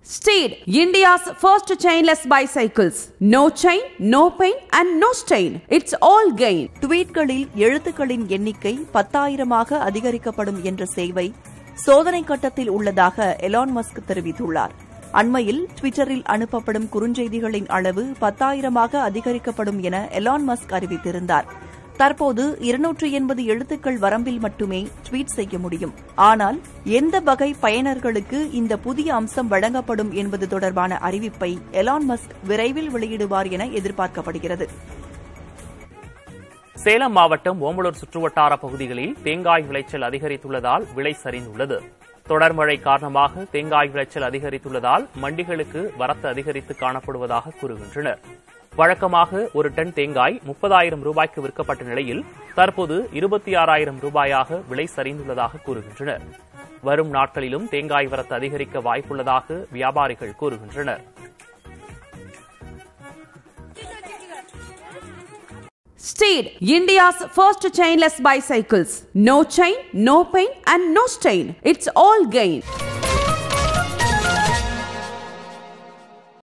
Steed, India's first chainless bicycles. No chain, no pain, and no stain. It's all gain. ட்வீட்களில் எழுத்துக்களின் எண்ணிக்கை பத்தாயிரமாக அதிகரிக்கப்படும் என்ற சேவை சோதனை கட்டத்தில் உள்ளதாக எலான் மஸ்க் தெரிவித்துள்ளார் அண்மையில் ட்விட்டரில் அனுப்பப்படும் குறுஞ்செய்திகளின் அளவு பத்தாயிரமாக அதிகரிக்கப்படும் என எலான் மஸ்க் அறிவித்திருந்தார் தற்போது இருநூற்று எண்பது எழுத்துக்கள் வரம்பில் மட்டுமே ட்வீட் செய்ய முடியும் ஆனால் எந்த வகை பயனர்களுக்கு இந்த புதிய அம்சம் வழங்கப்படும் என்பது தொடர்பான அறிவிப்பை எலான் மஸ்க் விரைவில் வெளியிடுவார் என எதிர்பார்க்கப்படுகிறது சேலம் மாவட்டம் ஓமலூர் சுற்றுவட்டார பகுதிகளில் தேங்காய் விளைச்சல் அதிகரித்துள்ளதால் விலை சரிந்துள்ளது தொடர் மழை காரணமாக தேங்காய் விளைச்சல் அதிகரித்துள்ளதால் மண்டிகளுக்கு வரத்து அதிகரித்து காணப்படுவதாக கூறுகின்றனர் வழக்கமாக ஒரு டன் தேங்காய் முப்பதாயிரம் ரூபாய்க்கு விற்கப்பட்ட நிலையில் தற்போது இருபத்தி ஆறாயிரம் ரூபாயாக விலை சரிந்துள்ளதாக கூறுகின்றனர் வரும் நாட்களிலும் தேங்காய் வரத்து அதிகரிக்க வாய்ப்புள்ளதாக வியாபாரிகள் கூறுகின்றனர் Steed, India's first chainless bicycles. No chain, no pain, and no stain. It's all gain.